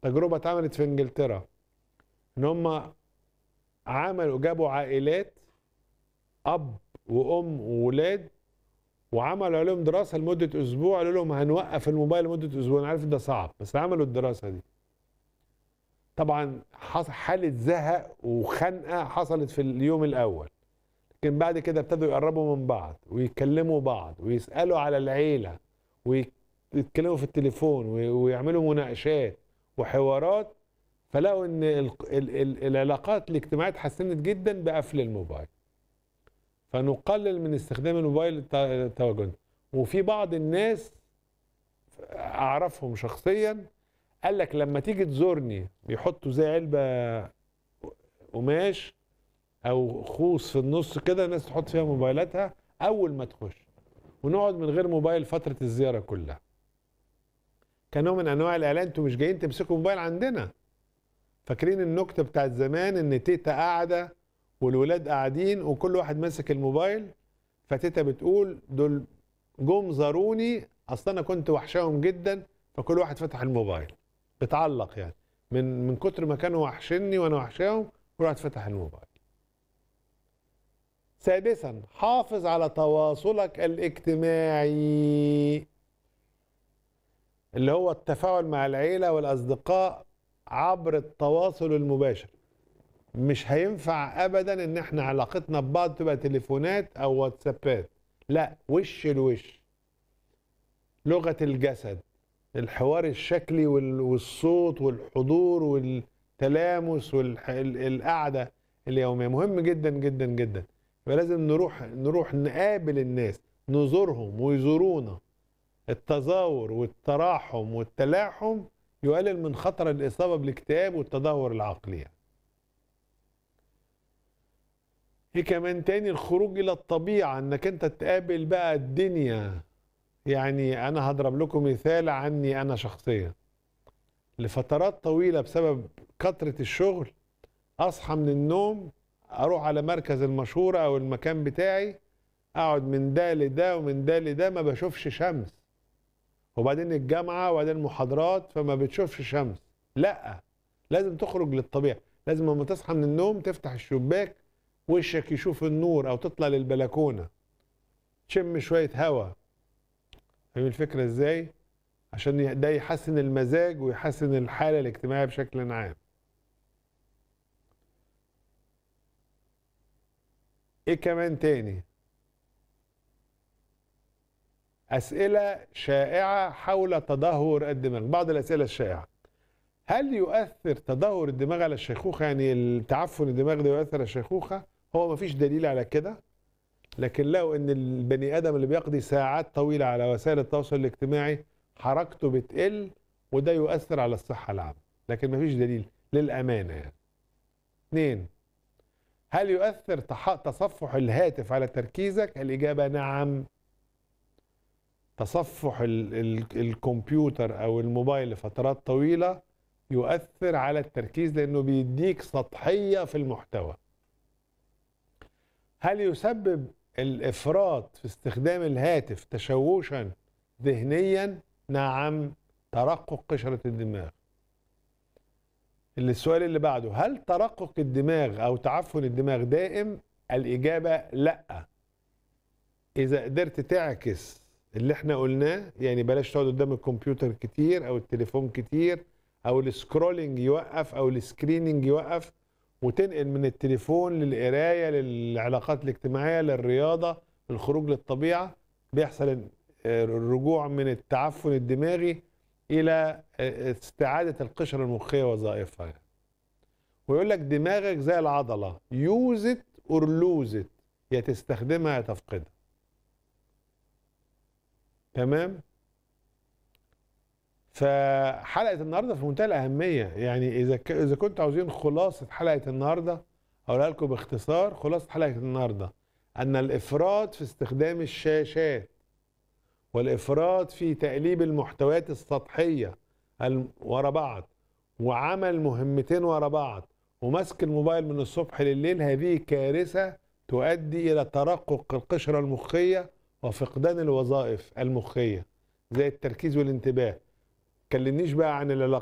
تجربة اتعملت في انجلترا ان هم عملوا جابوا عائلات اب وام وولاد وعملوا عليهم دراسة لمدة اسبوع قالوا لهم هنوقف الموبايل لمدة اسبوع انا عارف ان ده صعب بس عملوا الدراسة دي طبعا حصل حالة زهق وخنقة حصلت في اليوم الاول لكن بعد كده ابتدوا يقربوا من بعض ويكلموا بعض ويسألوا على العيلة ويتكلموا في التليفون وي- ويعملوا مناقشات وحوارات فلقوا ان ال ال ال العلاقات الاجتماعية اتحسنت جدا بقفل الموبايل فنقلل من استخدام الموبايل الت- تواجد وفي بعض الناس اعرفهم شخصيا قال لك لما تيجي تزورني بيحطوا زي علبة قماش او خوص في النص كده الناس تحط فيها موبايلاتها اول ما تخش ونقعد من غير موبايل فترة الزيارة كلها كنوع من انواع الاعلان انتوا مش جايين تمسكوا موبايل عندنا فاكرين النكته بتاعت زمان ان تيتا قاعده والولاد قاعدين وكل واحد ماسك الموبايل فتيتا بتقول دول جم زاروني اصل انا كنت وحشاهم جدا فكل واحد فتح الموبايل بتعلق يعني من من كتر ما كانوا وحشني وانا وحشاهم كل واحد فتح الموبايل سادسا حافظ على تواصلك الاجتماعي اللي هو التفاعل مع العيلة والأصدقاء عبر التواصل المباشر مش هينفع أبدا إن احنا علاقتنا ببعض تبقى تليفونات أو واتسابات لا وش الوش لغة الجسد الحوار الشكلي وال- والصوت والحضور والتلامس والقعدة اليومية مهم جدا جدا جدا يبقى لازم نروح نروح نقابل الناس نزورهم ويزورونا التزاور والتراحم والتلاحم يقلل من خطر الإصابة بالاكتئاب والتدهور العقلي يعني. في كمان تاني الخروج إلى الطبيعة إنك أنت تقابل بقى الدنيا يعني أنا هضرب لكم مثال عني أنا شخصيا لفترات طويلة بسبب كثرة الشغل أصحى من النوم أروح على مركز المشورة أو المكان بتاعي أقعد من ده لده ومن ده لده ما بشوفش شمس وبعدين الجامعة وبعدين المحاضرات فما بتشوفش شمس لا لازم تخرج للطبيعة لازم لما تصحى من النوم تفتح الشباك وشك يشوف النور او تطلع للبلكونة تشم شوية هوا فاهم الفكرة ازاي عشان ده يحسن المزاج ويحسن الحالة الاجتماعية بشكل عام ايه كمان تاني أسئلة شائعة حول تدهور الدماغ بعض الأسئلة الشائعة هل يؤثر تدهور الدماغ على الشيخوخة يعني التعفن الدماغ ده يؤثر على الشيخوخة هو مفيش دليل على كده لكن لو ان البني ادم اللي بيقضي ساعات طويلة على وسائل التواصل الاجتماعي حركته بتقل وده يؤثر على الصحة العامة لكن مفيش دليل للأمانة يعني اثنين هل يؤثر تح- تصفح الهاتف على تركيزك الإجابة نعم تصفح ال ال الكمبيوتر او الموبايل لفترات طويله يؤثر على التركيز لانه بيديك سطحيه في المحتوى هل يسبب الافراط في استخدام الهاتف تشوشا ذهنيا نعم ترقق قشره الدماغ اللي السؤال اللي بعده هل ترقق الدماغ او تعفن الدماغ دائم الاجابه لا اذا قدرت تعكس اللي احنا قلناه يعني بلاش تقعد قدام الكمبيوتر كتير او التليفون كتير او السكرولينج يوقف او السكريننج يوقف وتنقل من التليفون للقرايه للعلاقات الاجتماعيه للرياضه للخروج للطبيعه بيحصل الرجوع من التعفن الدماغي الى استعاده القشره المخيه وظائفها ويقول لك دماغك زي العضله يوزت اور لوزت يا تستخدمها يا تفقدها تمام فحلقه النهارده في منتهى الاهميه يعني اذا ك... اذا كنتوا عاوزين خلاصه حلقه النهارده اقولها لكم باختصار خلاصه حلقه النهارده ان الافراط في استخدام الشاشات والافراط في تقليب المحتويات السطحيه الم- ورا بعض وعمل مهمتين ورا بعض ومسك الموبايل من الصبح لليل هذه كارثه تؤدي الى ترقق القشره المخيه وفقدان الوظائف المخيه زي التركيز والانتباه كلمنيش بقى عن العلاقات